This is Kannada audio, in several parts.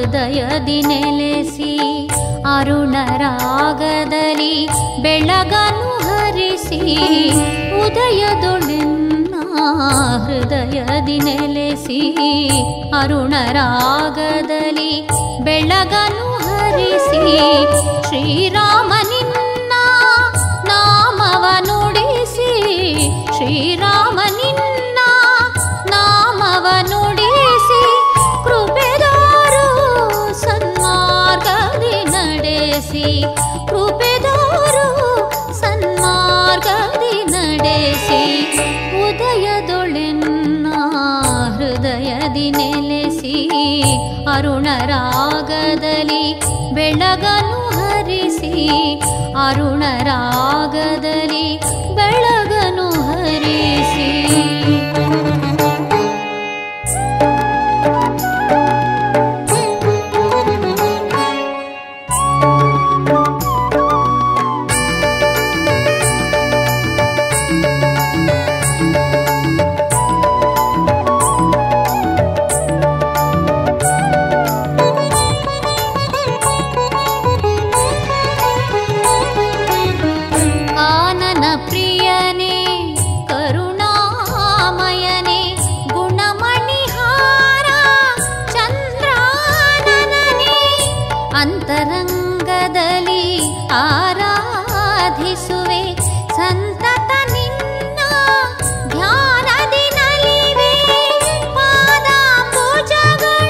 ಹೃದಯದಿ ನೆಲೆಸಿ ಅರುಣರಾಗದಲ್ಲಿ ಬೆಳಗನು ಹರಿಸಿ ಉದಯದೊಳೆನ್ನ ಹೃದಯದಿ ನೆಲೆಸಿ ಅರುಣರಾಗದಲ್ಲಿ ಬೆಳಗನು ಹರಿಸಿ ಶ್ರೀರಾಮನಿನ್ನ ನಾಮವ ನುಡಿಸಿ ಶ್ರೀರಾಮನಿನ್ನ ನಾಮವ ನುಡಿಸಿ ಕೃಪೆದಾರು ಸನ್ಮಾರ್ಗದಿ ನಡೆಸಿ ಕೃಪೆದಾರು ಸನ್ಮಾರ್ಗದಿ ನಡೆಸಿ ಉದಯದೊಳೆನ್ನ ಹೃದಯದಿ ನೆಲೆಸಿ ಅರುಣರಾಗದಲ್ಲಿ ಬೆಳಗನು ಹರಿಸಿ ಅರುಣರಾಗದಲ್ಲಿ ಬೆಳಗನು ಹರಿಸಿ ಆನನ ಪ್ರಿಯನೇ ಕರುಣಾಮಯನೇ ಗುಣಮಣಿಹಾರ ಚಂದ್ರಾನನೇ ಅಂತರಂಗದಲ್ಲಿ ಆರಾಧಿಸುವೆ ಸಂತತ ನಿನ್ನ ಧ್ಯಾನದಿ ನಲಿವೆ ಪಾದಾಂಬುಜಗಳ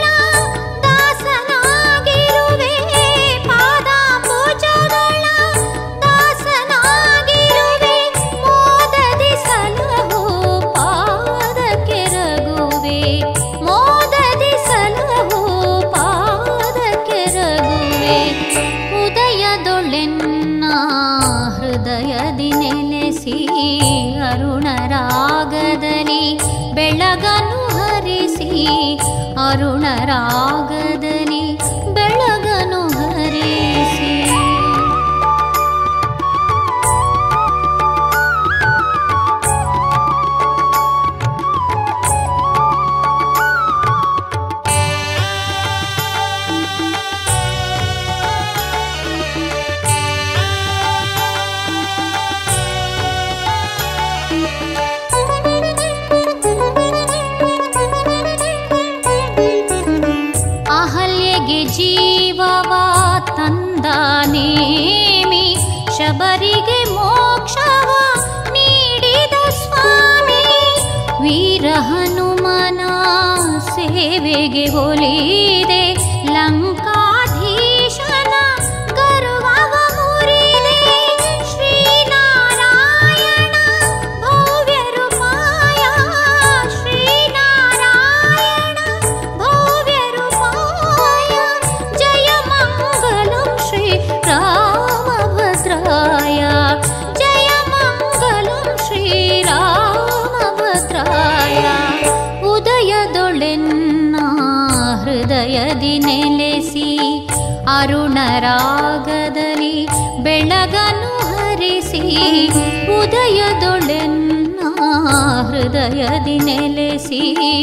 ದಾಸನಾಗಿರುವೆ ಪಾದಾಂಬುಜಗಳ ದಾಸನಾಗಿರುವೆ ಮೋದದಿ ಸಲಹು ಪಾದಕ್ಕೆ ರಘುವೆ ಮೋದದಿ ಸಲಹು ಪಾದಕ್ಕೆ ರಘುವೆ ಉದಯದೊಳೆನ್ನ ಹೃದಯದಿ ನೆಲೆಸಿ ಅರುಣರಾಗದಲ್ಲಿ ಬೆಳಗನು ಹರಿಸಿ ಅರುಣರಾಗದಲ್ಲಿ ಬೆಳಗನು ಹರಿಸಿ ಅಹಲ್ಯೆಗೆ ಜೀವವ ತಂದ ನೇಮಿ ಶಬರಿಗೆ ಮೋಕ್ಷವ ನೀಡಿದ ಸ್ವಾಮಿ ವೀರ ಹನುಮನ ಸೇವೆಗೆ ಒಲಿದೆ ಲಂಕಾಧೀಶನ ಗರ್ವವ ಮುರಿದೆ ಶ್ರೀನಾರಾಯಣ ಭವ್ಯ ರೂಪಾಯ ಶ್ರೀನಾರಾಯಣ ಭವ್ಯ ರೂಪಾಯ ಜಯ ಮಂಗಲಂ ಶ್ರೀ ರಾಮಭದ್ರಾಯ ಜಯ ಮಂಗಲಂ ಶ್ರೀ ರಾಮಭದ್ರಾಯ ಉದಯದೊಳೆನ್ನ ಹೃದಯದಿ ನೆಲೆಸಿ ಅರುಣರಾಗದಲ್ಲಿ ಬೆಳಗನು ಹರಿಸಿ ಉದಯದೊಳೆನ್ನ ಹೃದಯದಿ ನೆಲೆಸಿ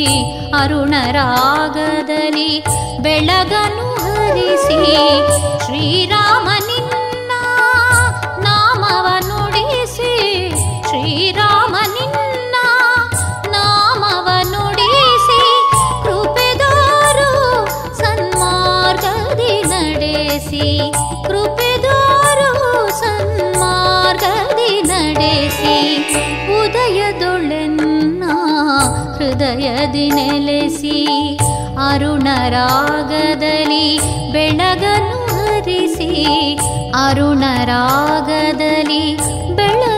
ಅರುಣರಾಗದಲ್ಲಿ ಬೆಳಗನು ಹರಿಸಿ ಶ್ರೀರಾಮನಿನ್ನ ನಾಮವ ನುಡಿಸಿ ಶ್ರೀರಾಮನಿನ್ನ ನಾಮವ ನುಡಿಸಿ ಕೃಪೆದಾರು ಸನ್ಮಾರ್ಗದಿ ನಡೆಸಿ ಕೃಪೆದಾರು ಸನ್ಮಾರ್ಗದಿ ನಡೆಸಿ ಉದಯದೊಳೆನ್ನ ಹೃದಯದಿ ನೆಲೆಸಿ ಅರುಣರಾಗದಲ್ಲಿ ಬೆಳಗನು ಹರಿಸಿ ಅರುಣರಾಗದಲ್ಲಿ ಬೆಳ